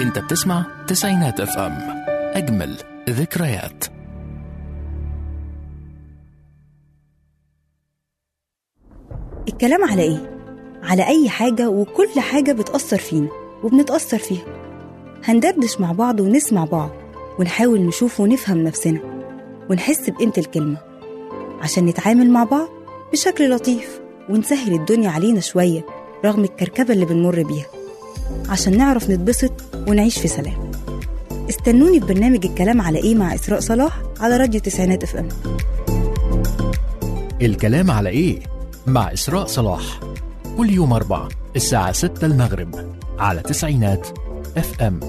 انت بتسمع تسعينات اف ام اجمل ذكريات الكلام على ايه؟ على أي حاجة وكل حاجة بتأثر فينا وبنتأثر فيها هندردش مع بعض ونسمع بعض ونحاول نشوف ونفهم نفسنا ونحس بقيمة الكلمة عشان نتعامل مع بعض بشكل لطيف ونسهل الدنيا علينا شوية رغم الكركبة اللي بنمر بيها عشان نعرف نتبسط ونعيش في سلام استنوني في برنامج الكلام على ايه مع إسراء صلاح على راديو تسعينات اف ام الكلام على ايه مع اسراء صلاح كل يوم اربع الساعة 6 المغرب على تسعينات اف ام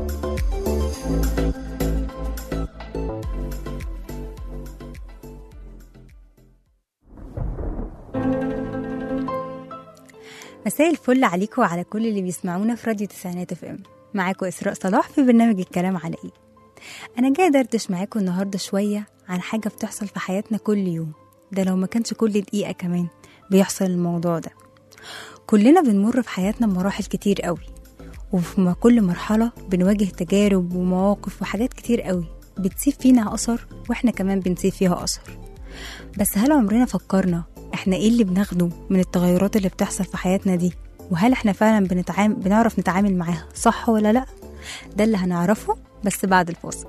مساء الفل عليكم وعلى كل اللي بيسمعونا في راديو تسعينات اف ام معاكم اسراء صلاح في برنامج الكلام على ايه انا جايه دردش معاكم النهارده شويه عن حاجه بتحصل في حياتنا كل يوم ده لو ما كانش كل دقيقه كمان بيحصل الموضوع ده كلنا بنمر في حياتنا بمراحل كتير قوي وفي كل مرحله بنواجه تجارب ومواقف وحاجات كتير قوي بتسيب فينا اثر واحنا كمان بنسيب فيها اثر بس هل عمرنا فكرنا احنا ايه اللي بناخده من التغيرات اللي بتحصل في حياتنا دي وهل احنا فعلا بنتعامل بنعرف نتعامل معاها صح ولا لا ده اللي هنعرفه بس بعد الفاصل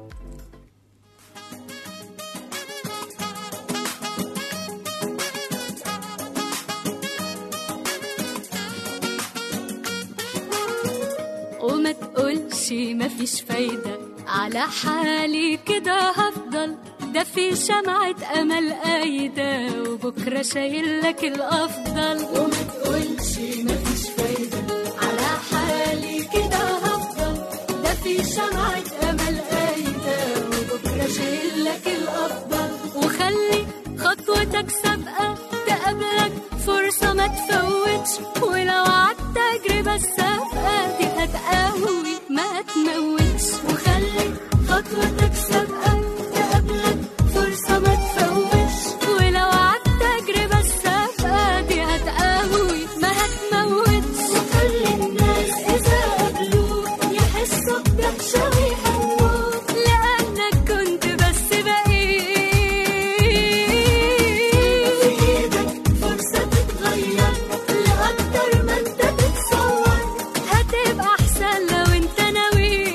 وما تقولش مفيش فايدة على حالي كده هفضل ده في شمعة أمل قايدة وبكرة شايل لك الأفضل وما تقولش مفيش فايدة على حالي كده هفضل ده في شمعة أمل قايدة وبكرة شايل لك الأفضل وخلي خطوتك سابقة تقابلك فرصة ما تفوتش ولو عدت تجربة السابقة دي هتقوي ما تموتش وخلي خطوتك سابقة تقابلك فرصة ما تفوتش ولو عدت تجربة السابقة دي هتقوي ما هتموتش وخلي الناس إذا قابلوك يحسوا بدهشة ويحبوك لأنك كنت بس بقيت في إيدك فرصة تتغير لأكتر ما أنت تتصور هتبقى أحسن لو أنت ناوي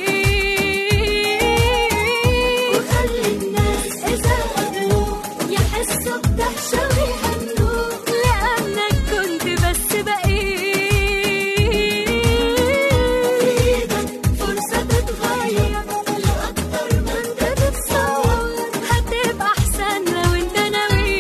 وخلي الناس إذا قابلوك يحسوا بدهشة ويهنوك لأنك كنت بس بقيت في إيدك فرصة تتغير لأكتر ما أنت تتصور هتبقى أحسن لو أنت ناوي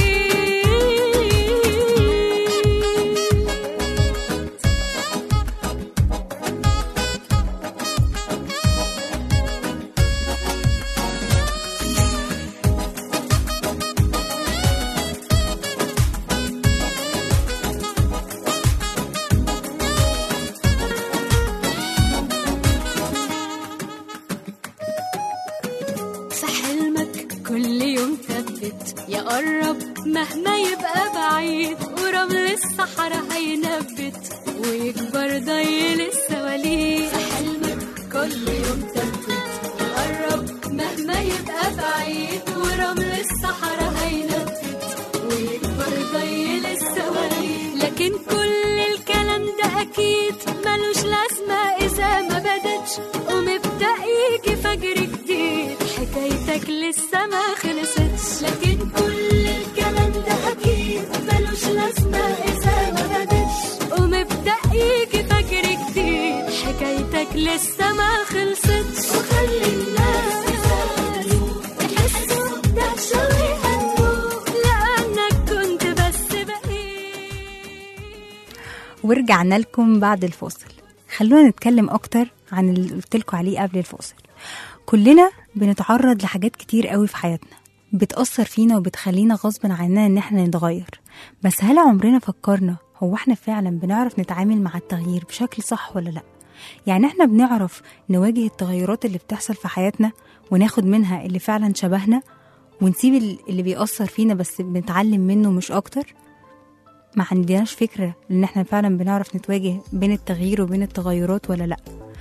في حلمك كل يوم ثبت يا قرب مهما يبقى بعيد ورمل الصحراء هينبت ويكبر ضيل السواليف في حلمك كل يوم ثبت يا قرب مهما يبقى بعيد ورمل الصحراء هينبت ويكبر ضيل السواليف لكن كل الكلام ده اكيد ملوش لازمه اذا ما بدتش ومبدا يجي فجر جديد حكايتك لسه ما خلصتش لكن كل الكلام ده اكيد ملوش لازمه اذا ما بدتش ومبدا يجي فجر جديد حكايتك لسه ما خلصتش وخلي الناس يسألوك يحسوا بدهشة ويهنوك لأنك كنت بس بقيت ورجعنا لكم بعد الفاصل خلونا نتكلم اكتر عن اللي قلت لكم عليه قبل الفاصل كلنا بنتعرض لحاجات كتير قوي في حياتنا بتأثر فينا وبتخلينا غصب عننا ان احنا نتغير بس هل عمرنا فكرنا هو احنا فعلا بنعرف نتعامل مع التغيير بشكل صح ولا لا يعني احنا بنعرف نواجه التغيرات اللي بتحصل في حياتنا وناخد منها اللي فعلا شبهنا ونسيب ال- اللي بيأثر فينا بس بنتعلم منه مش اكتر ما عندناش فكرة ان احنا فعلا بنعرف نتواجه بين التغيير وبين التغيرات ولا لا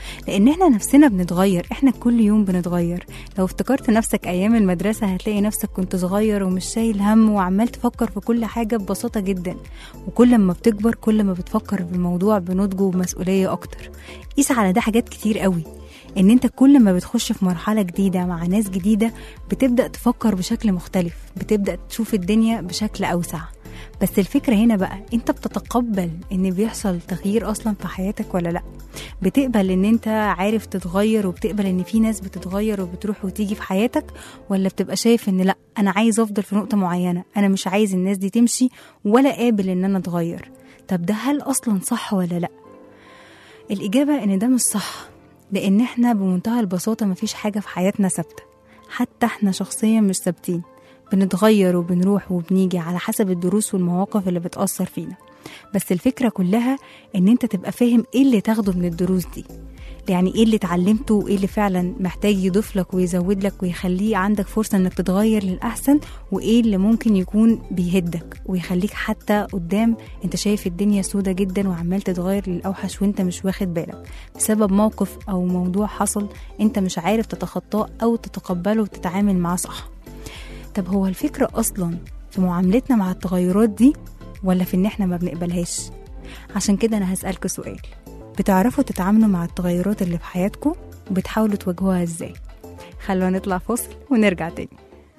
لان احنا نفسنا بنتغير احنا كل يوم بنتغير لو افتكرت نفسك ايام المدرسه هتلاقي نفسك كنت صغير ومش شايل هم وعمال تفكر في كل حاجه ببساطه جدا وكل ما بتكبر كل ما بتفكر في الموضوع بنضج ومسؤوليه اكتر قيس على ده حاجات كتير قوي ان انت كل ما بتخش في مرحله جديده مع ناس جديده بتبدا تفكر بشكل مختلف بتبدا تشوف الدنيا بشكل اوسع بس الفكرة هنا بقى انت بتتقبل ان بيحصل تغيير اصلا في حياتك ولا لا بتقبل ان انت عارف تتغير وبتقبل ان في ناس بتتغير وبتروح وتيجي في حياتك ولا بتبقى شايف ان لا انا عايز افضل في نقطة معينة انا مش عايز الناس دي تمشي ولا قابل ان انا اتغير طب ده هل اصلا صح ولا لا الاجابة ان ده مش صح لان احنا بمنتهى البساطة مفيش حاجة في حياتنا ثابتة حتى احنا شخصيا مش ثابتين بنتغير وبنروح وبنيجي على حسب الدروس والمواقف اللي بتأثر فينا بس الفكرة كلها ان انت تبقى فاهم ايه اللي تاخده من الدروس دي يعني ايه اللي اتعلمته وايه اللي فعلا محتاج يضيف لك ويزود لك ويخليه عندك فرصة انك تتغير للأحسن وايه اللي ممكن يكون بيهدك ويخليك حتى قدام انت شايف الدنيا سودة جدا وعمال تتغير للأوحش وانت مش واخد بالك بسبب موقف او موضوع حصل انت مش عارف تتخطاه او تتقبله وتتعامل معاه صح طب هو الفكرة أصلا في معاملتنا مع التغيرات دي ولا في إن إحنا ما بنقبلهاش عشان كده أنا هسألكوا سؤال بتعرفوا تتعاملوا مع التغيرات اللي في حياتكم وبتحاولوا تواجهوها إزاي خلونا نطلع فاصل ونرجع تاني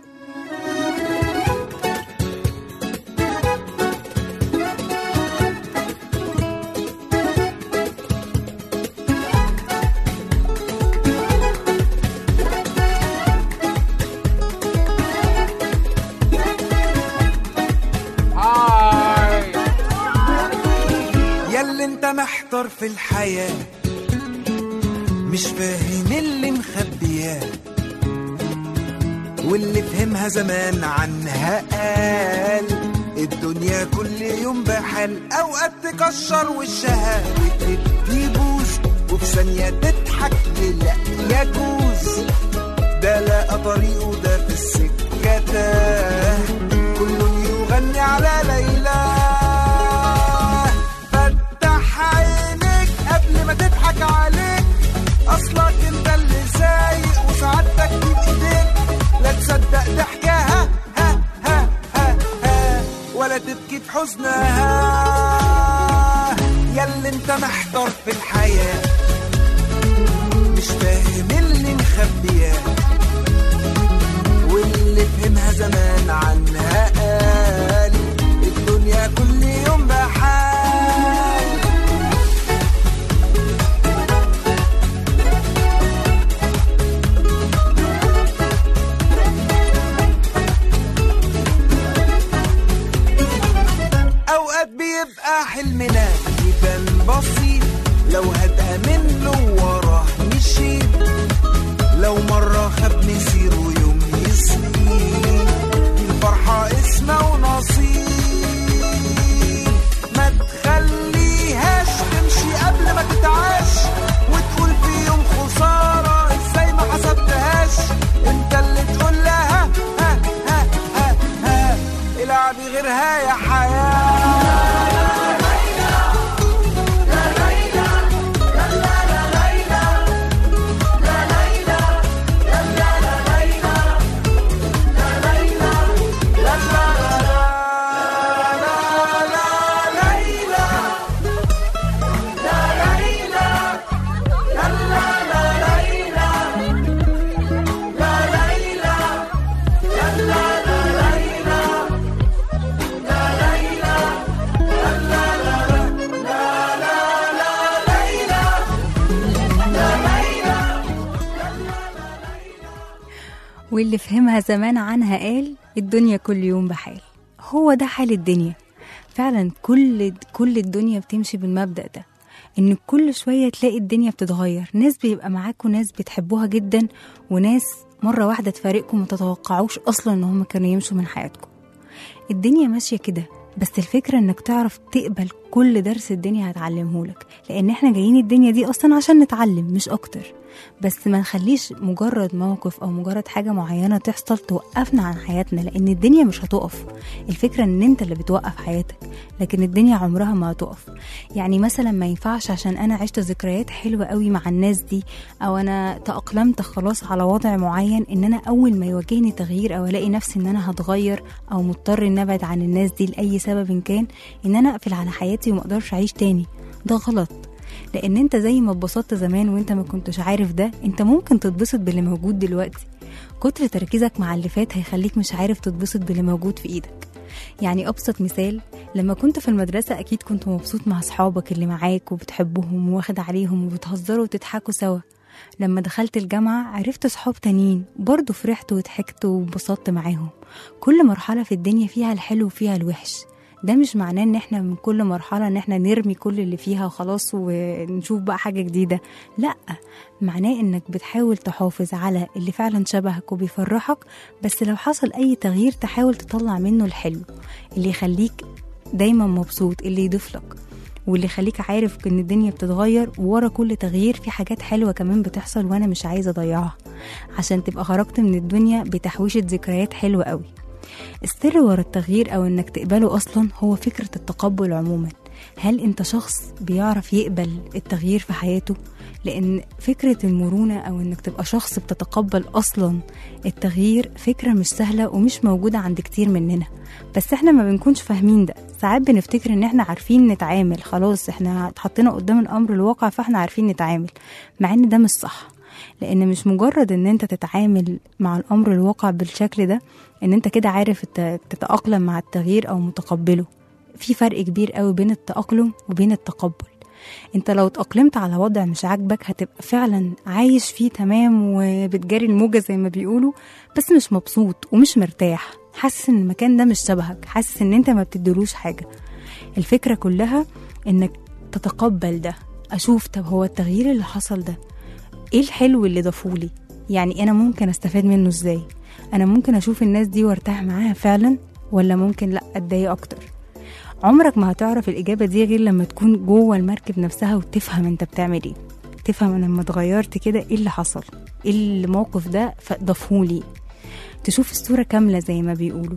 ياللي انت محتار في الحياة مش فاهم اللي مخبياه واللي فهمها زمان عنها قال الدنيا كل يوم بحال اوقات تكشر وشها وتبتدي بوز وفي ثانية تضحك لا يجوز ده لقى طريقه ده في السكة تاه كل يغني على ليلى فتح عينيك قبل ما تضحك عليك اصلك انت اللي سايق وسعادتك دي بايديك لا تصدق ضحكها ها ها ها ها ولا تبكي في حزنها ياللي انت محتار في الحياه مش فاهم اللي مخبياه واللي فهمها زمان عنها قال الدنيا كل يوم بحال اوقات بيبقى حلمنا يبان بسيط لو هتأمن له وراه مشيت لو مرة خاب مسيره يوم يسير الفرحة اسمه ونصيب ما تخليهاش تمشي قبل ما تتعاش وتقول في يوم خسارة ازاي ما حسبتهاش انت اللي تقول لها ها ها ها ها العبي غيرها يا حياه واللي فهمها زمان عنها قال الدنيا كل يوم بحال هو ده حال الدنيا فعلا كل كل الدنيا بتمشي بالمبدأ ده ان كل شوية تلاقي الدنيا بتتغير ناس بيبقى معاكم ناس بتحبوها جدا وناس مرة واحدة تفارقكم ما تتوقعوش اصلا ان هم كانوا يمشوا من حياتكم الدنيا ماشية كده بس الفكرة انك تعرف تقبل كل درس الدنيا هتعلمهولك لان احنا جايين الدنيا دي اصلا عشان نتعلم مش اكتر بس ما نخليش مجرد موقف او مجرد حاجة معينة تحصل توقفنا عن حياتنا لان الدنيا مش هتقف الفكرة ان انت اللي بتوقف حياتك لكن الدنيا عمرها ما هتقف يعني مثلا ما ينفعش عشان انا عشت ذكريات حلوه قوي مع الناس دي او انا تاقلمت خلاص على وضع معين ان انا اول ما يواجهني تغيير او الاقي نفسي ان انا هتغير او مضطر ان ابعد عن الناس دي لاي سبب إن كان ان انا اقفل على حياتي وما اقدرش اعيش تاني ده غلط لان انت زي ما اتبسطت زمان وانت ما كنتش عارف ده انت ممكن تتبسط باللي موجود دلوقتي كتر تركيزك مع اللي فات هيخليك مش عارف تتبسط باللي موجود في ايدك يعني ابسط مثال لما كنت في المدرسه اكيد كنت مبسوط مع اصحابك اللي معاك وبتحبهم واخد عليهم وبتهزروا وتضحكوا سوا لما دخلت الجامعة عرفت صحاب تانيين برضه فرحت وضحكت وانبسطت معاهم كل مرحلة في الدنيا فيها الحلو وفيها الوحش ده مش معناه ان احنا من كل مرحلة ان احنا نرمي كل اللي فيها وخلاص ونشوف بقى حاجة جديدة لا معناه انك بتحاول تحافظ على اللي فعلا شبهك وبيفرحك بس لو حصل اي تغيير تحاول تطلع منه الحلو اللي يخليك دايما مبسوط اللي يضيف لك واللي يخليك عارف ان الدنيا بتتغير وورا كل تغيير في حاجات حلوة كمان بتحصل وانا مش عايزة اضيعها عشان تبقى خرجت من الدنيا بتحويشة ذكريات حلوة قوي السر ورا التغيير او انك تقبله اصلا هو فكرة التقبل عموما هل انت شخص بيعرف يقبل التغيير في حياته لان فكرة المرونة او انك تبقى شخص بتتقبل اصلا التغيير فكرة مش سهلة ومش موجودة عند كتير مننا بس احنا ما بنكونش فاهمين ده ساعات بنفتكر ان احنا عارفين نتعامل خلاص احنا اتحطينا قدام الامر الواقع فاحنا عارفين نتعامل مع ان ده مش صح لان مش مجرد ان انت تتعامل مع الامر الواقع بالشكل ده ان انت كده عارف الت- تتاقلم مع التغيير او متقبله في فرق كبير قوي بين التاقلم وبين التقبل انت لو اتأقلمت على وضع مش عاجبك هتبقى فعلا عايش فيه تمام وبتجاري الموجة زي ما بيقولوا بس مش مبسوط ومش مرتاح حاسس ان المكان ده مش شبهك حاسس ان انت ما بتدلوش حاجة الفكرة كلها انك تتقبل ده اشوف طب هو التغيير اللي حصل ده ايه الحلو اللي ضافولي يعني انا ممكن استفاد منه ازاي انا ممكن اشوف الناس دي وارتاح معاها فعلا ولا ممكن لا اتضايق اكتر عمرك ما هتعرف الإجابة دي غير لما تكون جوه المركب نفسها وتفهم انت بتعمل ايه تفهم أنا لما اتغيرت كده ايه اللي حصل ايه الموقف ده ضافهولي تشوف الصورة كاملة زي ما بيقولوا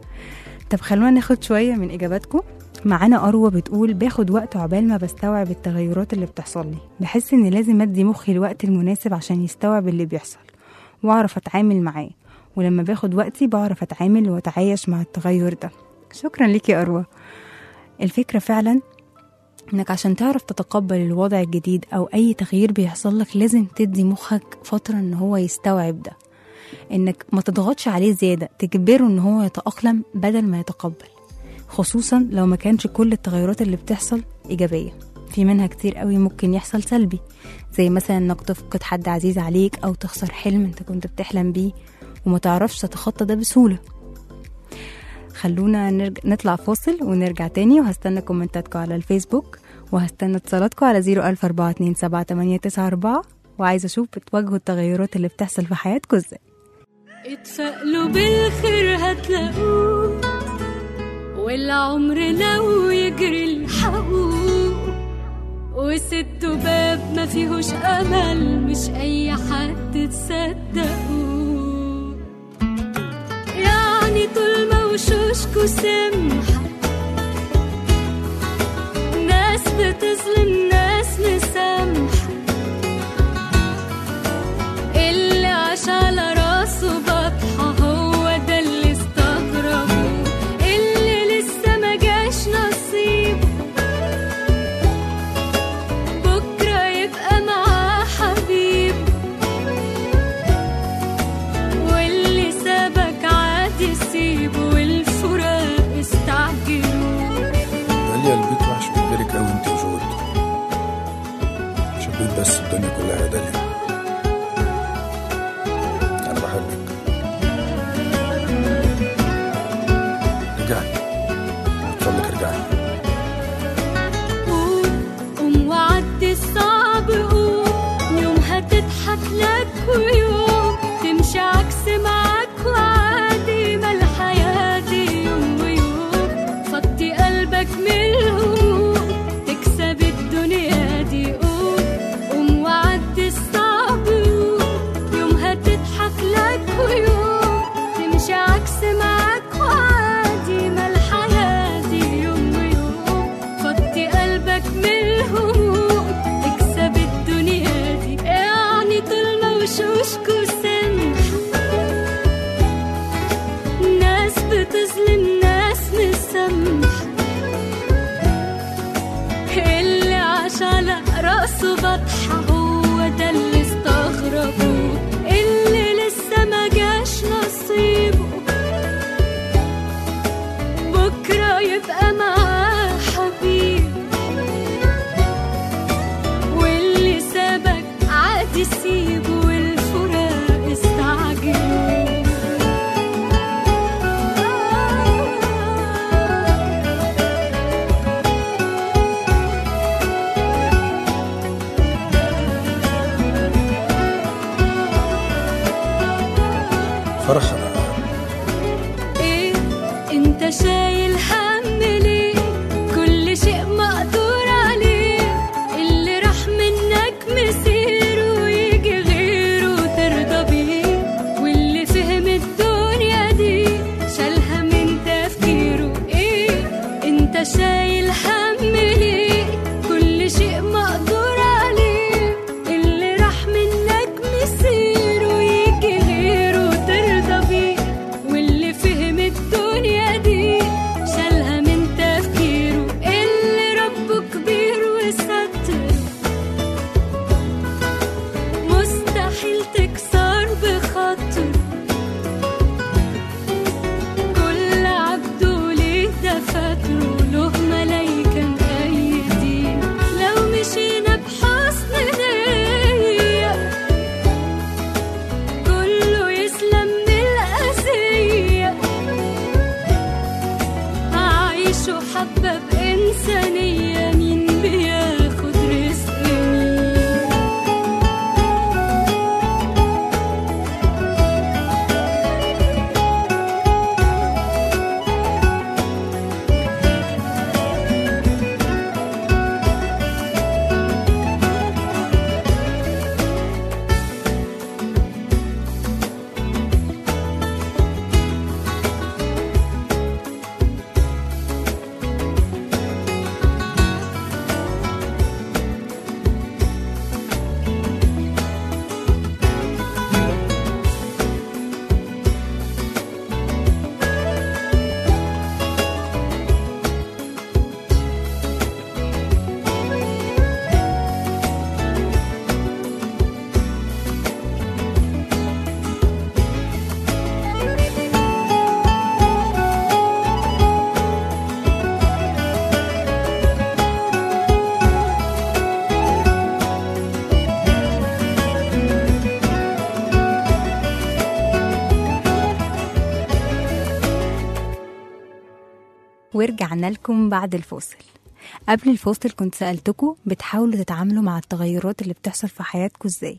طب خلونا ناخد شوية من إجاباتكم معانا أروى بتقول باخد وقت عقبال ما بستوعب التغيرات اللي بتحصل لي بحس إن لازم أدي مخي الوقت المناسب عشان يستوعب اللي بيحصل وأعرف أتعامل معاه ولما باخد وقتي بعرف أتعامل وأتعايش مع التغير ده شكرا ليكي يا أروى الفكرة فعلا انك عشان تعرف تتقبل الوضع الجديد او اي تغيير بيحصل لك لازم تدي مخك فترة ان هو يستوعب ده انك ما تضغطش عليه زيادة تجبره ان هو يتأقلم بدل ما يتقبل خصوصا لو ما كانش كل التغيرات اللي بتحصل ايجابية في منها كتير قوي ممكن يحصل سلبي زي مثلا انك تفقد حد عزيز عليك او تخسر حلم انت كنت بتحلم بيه وما تعرفش تتخطى ده بسهولة خلونا نرج... نطلع فاصل ونرجع تاني وهستنى كومنتاتكم على الفيسبوك وهستنى اتصالاتكم على 004278994 وعايزة أشوف بتواجهوا التغيرات اللي بتحصل في حياتكم ازاي اتفائلوا بالخير هتلاقوه والعمر لو يجري الحقوه وسدوا باب ما فيهوش امل مش اي حد تصدقوه يعني طول ما وشوشكوا سمحة ناس بتظلم ناس مسامحة اللي عاش على راسه بطحة هو ده اللي استغربوا اللي لسه ما جاش نصيب بكرة يبقى معاه حبيب واللي سابك عادي سيبه والفراق استعجلوا داليا البيت وحش من غيرك قوي انت وجود شبيت بس الدنيا كلها يا داليا انا بحبك رجعي اتفضلك ارجعي قوم قوم وعدي الصعب قوم يوم هتضحك لك ويوم تمشي عكس معاك وعادي ما الحياة دي يوم ويوم فضي قلبك من الهموم تكسب الدنيا دي قوم قوم وعدي الصعب قوم يوم هتضحك لك ويوم تمشي عكس معاك وعادي ما الحياة دي يوم ويوم عايش على رأسه بطحة هو ده اللي استغربوه اللي لسه ما جاش نصيبه بكرة يبقى معاه حبيب واللي سابك عادي سيبه والفراق استعجلوا فرحة أنا ايه انت شايل هم ليه كل شيء مقدور عليه اللي راح منك مسيره ويجي غيره ترضى بيه واللي فهم الدنيا دي شالها من تفكيره ايه انت شايل هم ليه كل شيء مقدور عليه اللي راح منك مسيره ويجي غيره ترضى بيه واللي فهم الدنيا دي شالها من تفكيره اللي ربه كبير وستر مستحيل تكسر بخاطر كل عبده ليه دفاتره له ملايكة مأيدين لو مشينا بحسن نية كله يسلم من الأذية عايشوا حبة بإنسانية مين بياخد رزق مين ورجعنا لكم بعد الفاصل قبل الفاصل كنت سألتكم بتحاولوا تتعاملوا مع التغيرات اللي بتحصل في حياتكم ازاي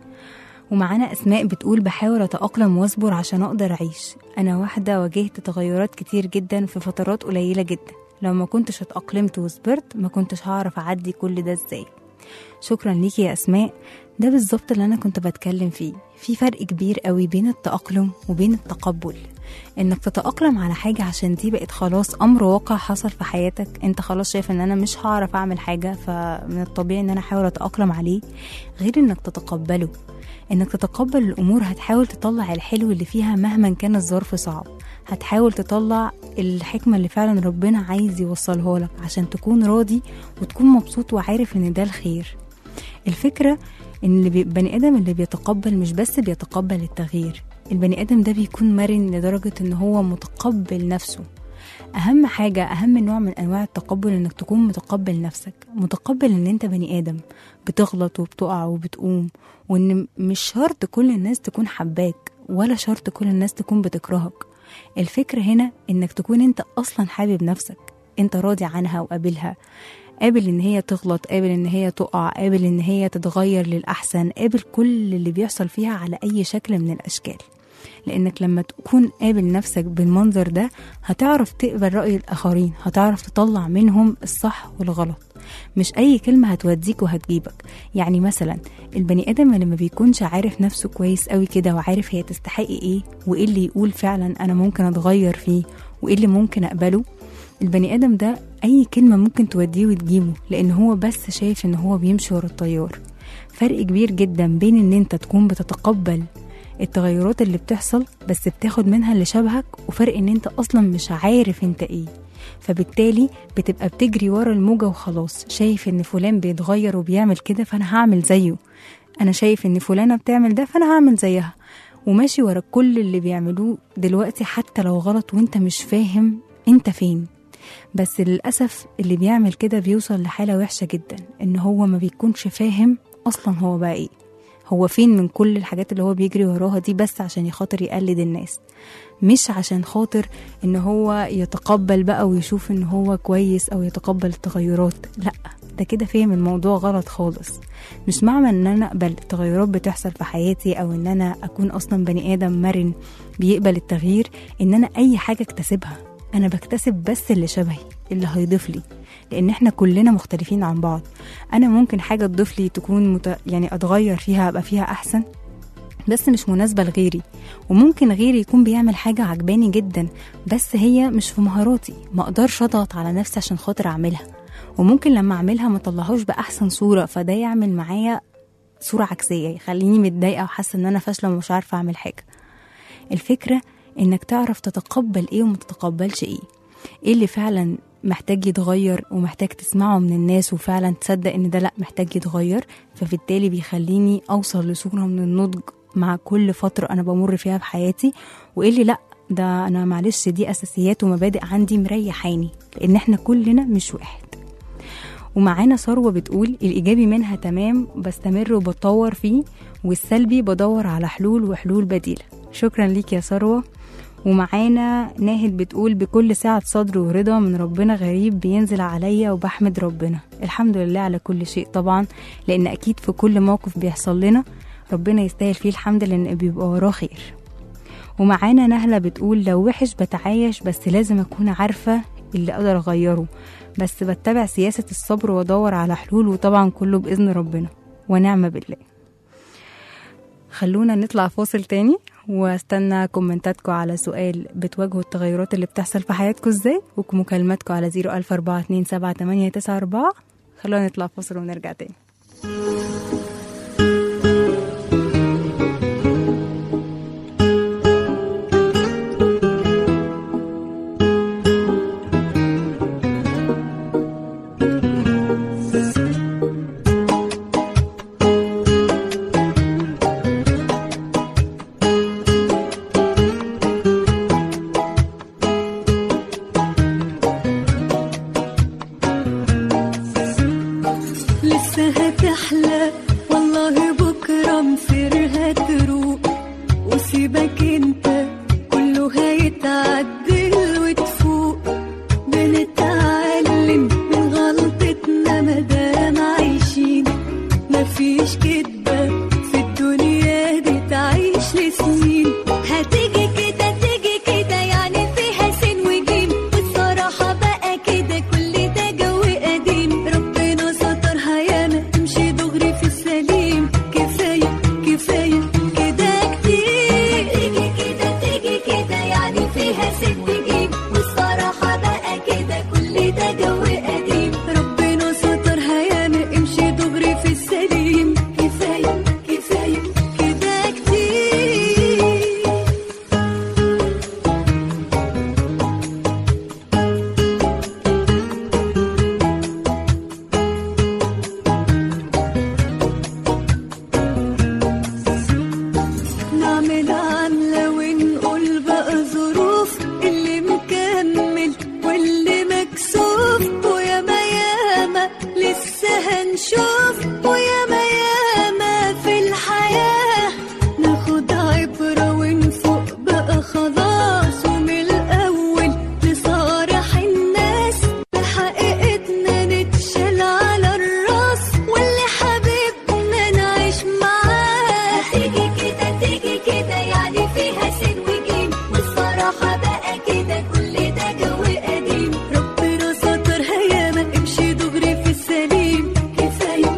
ومعانا أسماء بتقول بحاول أتأقلم وأصبر عشان أقدر أعيش أنا واحدة واجهت تغيرات كتير جدا في فترات قليلة جدا لو ما كنتش اتأقلمت وصبرت ما كنتش هعرف أعدي كل ده ازاي شكرا ليكي يا أسماء ده بالظبط اللي أنا كنت بتكلم فيه في فرق كبير قوي بين التأقلم وبين التقبل انك تتأقلم على حاجة عشان دي بقت خلاص امر واقع حصل في حياتك انت خلاص شايف ان انا مش هعرف اعمل حاجة فمن الطبيعي ان انا احاول اتأقلم عليه غير انك تتقبله انك تتقبل الامور هتحاول تطلع الحلو اللي فيها مهما كان الظرف صعب هتحاول تطلع الحكمة اللي فعلا ربنا عايز يوصلها لك عشان تكون راضي وتكون مبسوط وعارف ان ده الخير الفكرة ان اللي بي- البني ادم اللي بيتقبل مش بس بيتقبل التغيير البني ادم ده بيكون مرن لدرجة ان هو متقبل نفسه اهم حاجة اهم نوع من انواع التقبل انك تكون متقبل نفسك متقبل ان انت بني ادم بتغلط وبتقع وبتقوم وان مش شرط كل الناس تكون حباك ولا شرط كل الناس تكون بتكرهك الفكرة هنا انك تكون انت اصلا حابب نفسك انت راضي عنها وقابلها قابل ان هي تغلط قابل ان هي تقع قابل ان هي تتغير للاحسن قابل كل اللي بيحصل فيها على اي شكل من الاشكال لانك لما تكون قابل نفسك بالمنظر ده هتعرف تقبل رأي الاخرين هتعرف تطلع منهم الصح والغلط مش اي كلمة هتوديك وهتجيبك يعني مثلا البني ادم اللي ما بيكونش عارف نفسه كويس قوي كده وعارف هي تستحق ايه وايه اللي يقول فعلا انا ممكن اتغير فيه وايه اللي ممكن اقبله البني ادم ده اي كلمة ممكن توديه وتجيبه لان هو بس شايف ان هو بيمشي ورا التيار فرق كبير جدا بين ان انت تكون بتتقبل التغيرات اللي بتحصل بس بتاخد منها اللي شبهك وفرق ان انت اصلا مش عارف انت ايه فبالتالي بتبقى بتجري ورا الموجة وخلاص شايف ان فلان بيتغير وبيعمل كده فانا هعمل زيه انا شايف ان فلانة بتعمل ده فانا هعمل زيها وماشي ورا كل اللي بيعملوه دلوقتي حتى لو غلط وانت مش فاهم انت فين بس للأسف اللي بيعمل كده بيوصل لحالة وحشة جدا إن هو ما بيكونش فاهم أصلا هو بقى إيه هو فين من كل الحاجات اللي هو بيجري وراها دي بس عشان يخاطر يقلد الناس مش عشان خاطر ان هو يتقبل بقى ويشوف ان هو كويس او يتقبل التغيرات لا ده كده فاهم الموضوع غلط خالص مش معنى ان انا اقبل التغيرات بتحصل في حياتي او ان انا اكون اصلا بني ادم مرن بيقبل التغيير ان انا اي حاجه اكتسبها انا بكتسب بس اللي شبهي اللي هيضيف لي لان احنا كلنا مختلفين عن بعض انا ممكن حاجه تضيف لي تكون مت... يعني اتغير فيها ابقى فيها احسن بس مش مناسبة لغيري وممكن غيري يكون بيعمل حاجة عجباني جدا بس هي مش في مهاراتي ما اقدرش اضغط على نفسي عشان خاطر اعملها وممكن لما اعملها ما طلعهوش باحسن صورة فده يعمل معايا صورة عكسية يخليني متضايقة وحاسة ان انا فاشلة ومش عارفة اعمل حاجة الفكرة انك تعرف تتقبل ايه وما تتقبلش ايه ايه اللي فعلا محتاج يتغير ومحتاج تسمعه من الناس وفعلا تصدق ان ده لا محتاج يتغير فبالتالي بيخليني اوصل لصورة من النضج مع كل فترة انا بمر فيها في حياتي وايه اللي لا ده انا معلش دي اساسيات ومبادئ عندي مريحاني لان احنا كلنا مش واحد ومعانا ثروة بتقول الإيجابي منها تمام بستمر وبتطور فيه والسلبي بدور على حلول وحلول بديلة شكرا ليك يا ثروة ومعانا ناهد بتقول بكل سعة صدر ورضا من ربنا غريب بينزل عليا وبحمد ربنا الحمد لله على كل شيء طبعا لأن أكيد في كل موقف بيحصل لنا ربنا يستاهل فيه الحمد لأن بيبقى وراه خير ومعانا نهلة بتقول لو وحش بتعايش بس لازم أكون عارفة اللي أقدر أغيره بس بتبع سياسة الصبر وأدور على حلول وطبعا كله بإذن ربنا ونعم بالله خلونا نطلع فاصل تاني واستنى كومنتاتكم على سؤال بتواجهوا التغيرات اللي بتحصل في حياتكم ازاي ومكالماتكم على 004278994 خلونا نطلع فاصل ونرجع تاني لسه هتحلى والله بكرة مصيرها تروق وسيبك انت كله هيتعدل وتفوق بنتعلم من غلطتنا مادام عايشين مفيش كدبة في الدنيا دي تعيش لسنين هتيجي كده تيجي كده يعني فيها سين وجيم والصراحة بقى كده كل ده جو قديم ربنا سترها ياما تمشي دغري في السليم كفاية كفاية كده كتير تيجي كده تيجي كده يعني فيها سين وجيم والصراحة بقى كده كل ده جو قديم ربنا سترها ياما امشي دغري في السليم كفاية كفاية كده كتير نعمل عاملة ونقول بقى ظروف اللي مكمل واللي مكسوف وياما ياما لسه هنشوف وياما ياما في الحياة ناخد عبرة ونفوق بقى خلاص ومن الأول نصارح الناس بحقيقتنا نتشال على الراس واللي حبيبنا نعيش معاه تيجي كده تيجي كده يعني فيها سين وجيم والصراحة بقى كده كل ده جو قديم ربنا سترها ياما امشي دغري في السليم كفاية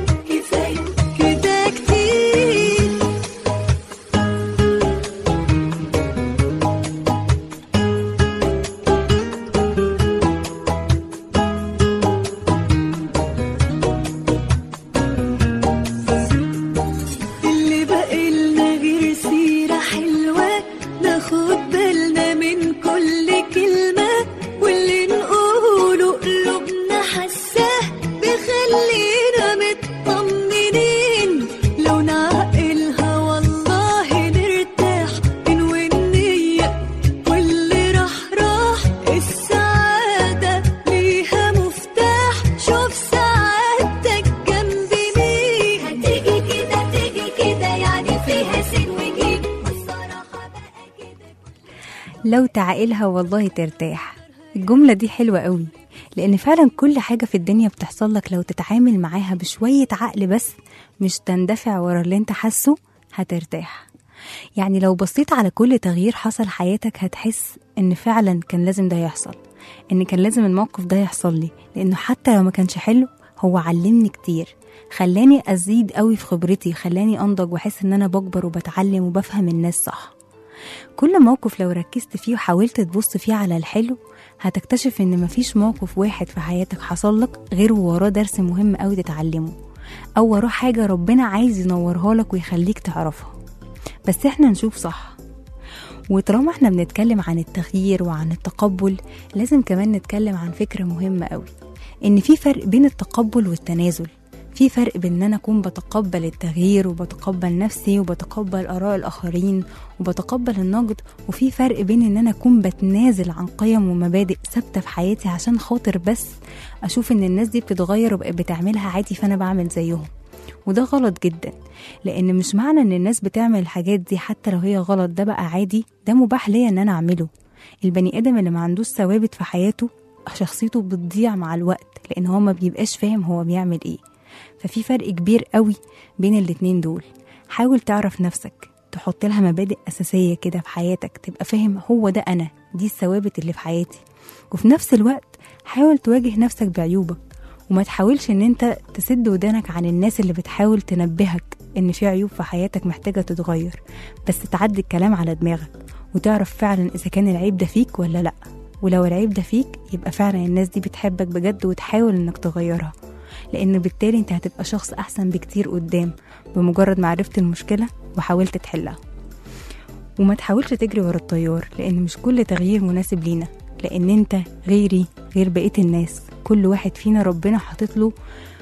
لو تعقلها والله ترتاح الجملة دي حلوة قوي لأن فعلا كل حاجة في الدنيا بتحصل لك لو تتعامل معاها بشوية عقل بس مش تندفع ورا اللي انت حاسه هترتاح يعني لو بصيت على كل تغيير حصل حياتك هتحس ان فعلا كان لازم ده يحصل ان كان لازم الموقف ده يحصل لي لانه حتى لو ما كانش حلو هو علمني كتير خلاني ازيد قوي في خبرتي خلاني انضج واحس ان انا بكبر وبتعلم وبفهم الناس صح كل موقف لو ركزت فيه وحاولت تبص فيه على الحلو هتكتشف ان مفيش موقف واحد في حياتك حصل لك غير وراه درس مهم قوي تتعلمه او وراه حاجة ربنا عايز ينورها لك ويخليك تعرفها بس احنا نشوف صح وطالما احنا بنتكلم عن التغيير وعن التقبل لازم كمان نتكلم عن فكرة مهمة قوي ان في فرق بين التقبل والتنازل في فرق بين ان انا اكون بتقبل التغيير وبتقبل نفسي وبتقبل اراء الاخرين وبتقبل النقد وفي فرق بين ان انا اكون بتنازل عن قيم ومبادئ ثابته في حياتي عشان خاطر بس اشوف ان الناس دي بتتغير وبقت بتعملها عادي فانا بعمل زيهم وده غلط جدا لان مش معنى ان الناس بتعمل الحاجات دي حتى لو هي غلط ده بقى عادي ده مباح ليا ان انا اعمله البني ادم اللي ما عندوش ثوابت في حياته شخصيته بتضيع مع الوقت لان هو ما بيبقاش فاهم هو بيعمل ايه ففي فرق كبير قوي بين الاتنين دول حاول تعرف نفسك تحط لها مبادئ أساسية كده في حياتك تبقى فاهم هو ده أنا دي الثوابت اللي في حياتي وفي نفس الوقت حاول تواجه نفسك بعيوبك وما تحاولش ان انت تسد ودانك عن الناس اللي بتحاول تنبهك ان في عيوب في حياتك محتاجة تتغير بس تعدي الكلام على دماغك وتعرف فعلا اذا كان العيب ده فيك ولا لا ولو العيب ده فيك يبقى فعلا الناس دي بتحبك بجد وتحاول انك تغيرها لان بالتالي انت هتبقى شخص احسن بكتير قدام بمجرد ما عرفت المشكله وحاولت تحلها وما تحاولش تجري ورا التيار لان مش كل تغيير مناسب لينا لان انت غيري غير بقيه الناس كل واحد فينا ربنا حاطط له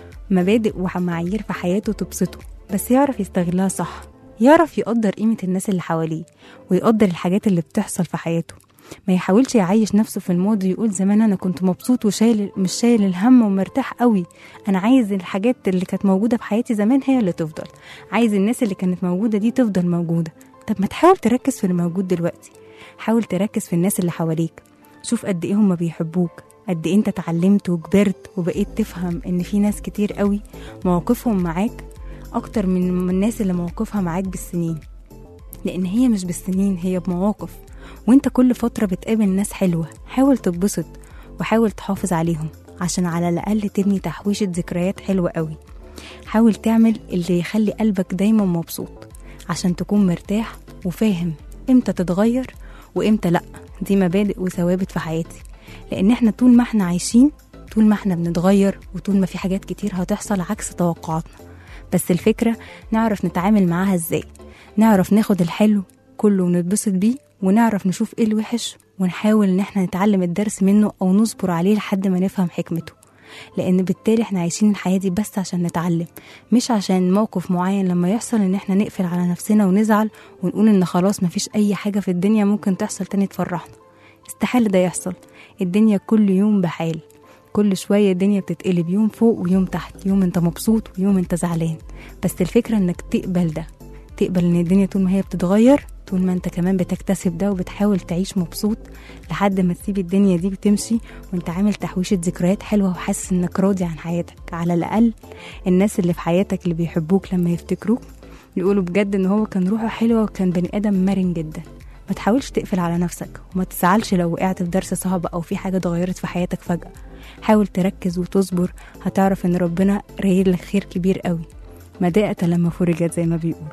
مبادئ ومعايير في حياته تبسطه بس يعرف يستغلها صح يعرف يقدر قيمة الناس اللي حواليه ويقدر الحاجات اللي بتحصل في حياته ما يحاولش يعيش نفسه في الماضي ويقول زمان انا كنت مبسوط وشايل مش شايل الهم ومرتاح قوي انا عايز الحاجات اللي كانت موجوده في حياتي زمان هي اللي تفضل عايز الناس اللي كانت موجوده دي تفضل موجوده طب ما تحاول تركز في اللي موجود دلوقتي حاول تركز في الناس اللي حواليك شوف قد ايه هما بيحبوك قد ايه انت اتعلمت وكبرت وبقيت تفهم ان في ناس كتير قوي مواقفهم معاك اكتر من الناس اللي مواقفها معاك بالسنين لان هي مش بالسنين هي بمواقف وانت كل فترة بتقابل ناس حلوة حاول تتبسط وحاول تحافظ عليهم عشان على الأقل تبني تحويشة ذكريات حلوة قوي حاول تعمل اللي يخلي قلبك دايما مبسوط عشان تكون مرتاح وفاهم امتى تتغير وامتى لأ دي مبادئ وثوابت في حياتي لأن احنا طول ما احنا عايشين طول ما احنا بنتغير وطول ما في حاجات كتير هتحصل عكس توقعاتنا بس الفكرة نعرف نتعامل معاها ازاي نعرف ناخد الحلو كله ونتبسط بيه ونعرف نشوف ايه الوحش ونحاول ان احنا نتعلم الدرس منه او نصبر عليه لحد ما نفهم حكمته لان بالتالي احنا عايشين الحياه دي بس عشان نتعلم مش عشان موقف معين لما يحصل ان احنا نقفل على نفسنا ونزعل ونقول ان خلاص مفيش اي حاجه في الدنيا ممكن تحصل تاني تفرحنا استحاله ده يحصل الدنيا كل يوم بحال كل شوية الدنيا بتتقلب يوم فوق ويوم تحت يوم انت مبسوط ويوم انت زعلان بس الفكرة انك تقبل ده تقبل ان الدنيا طول ما هي بتتغير طول ما انت كمان بتكتسب ده وبتحاول تعيش مبسوط لحد ما تسيب الدنيا دي بتمشي وانت عامل تحويشة ذكريات حلوة وحاسس انك راضي عن حياتك على الأقل الناس اللي في حياتك اللي بيحبوك لما يفتكروك يقولوا بجد ان هو كان روحه حلوة وكان بني آدم مرن جدا ما تحاولش تقفل على نفسك وما تزعلش لو وقعت في درس صعب او في حاجة اتغيرت في حياتك فجأة حاول تركز وتصبر هتعرف ان ربنا رايد لك خير كبير قوي ما ضاقت لما فرجت زي ما بيقولوا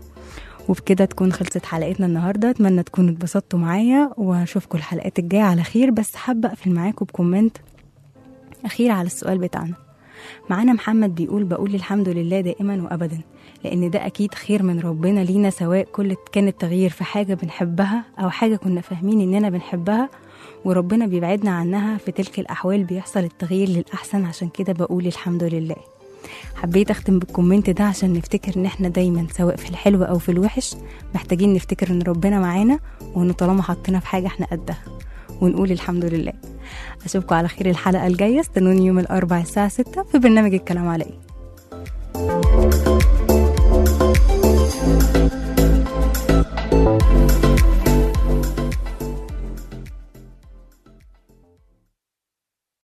وبكده تكون خلصت حلقتنا النهاردة أتمنى تكونوا اتبسطتوا معايا وأشوفكم الحلقات الجاية على خير بس حابة أقفل معاكم بكومنت أخير على السؤال بتاعنا معانا محمد بيقول بقول الحمد لله دائما وأبدا لأن ده أكيد خير من ربنا لينا سواء كل كان التغيير في حاجة بنحبها أو حاجة كنا فاهمين إننا بنحبها وربنا بيبعدنا عنها في تلك الأحوال بيحصل التغيير للأحسن عشان كده بقول الحمد لله حبيت اختم بالكومنت ده عشان نفتكر ان احنا دايما سواء في الحلو او في الوحش محتاجين نفتكر ان ربنا معانا وانه طالما حطينا في حاجه احنا قدها ونقول الحمد لله اشوفكم على خير الحلقه الجايه استنوني يوم الاربعاء الساعه 6 في برنامج الكلام على ايه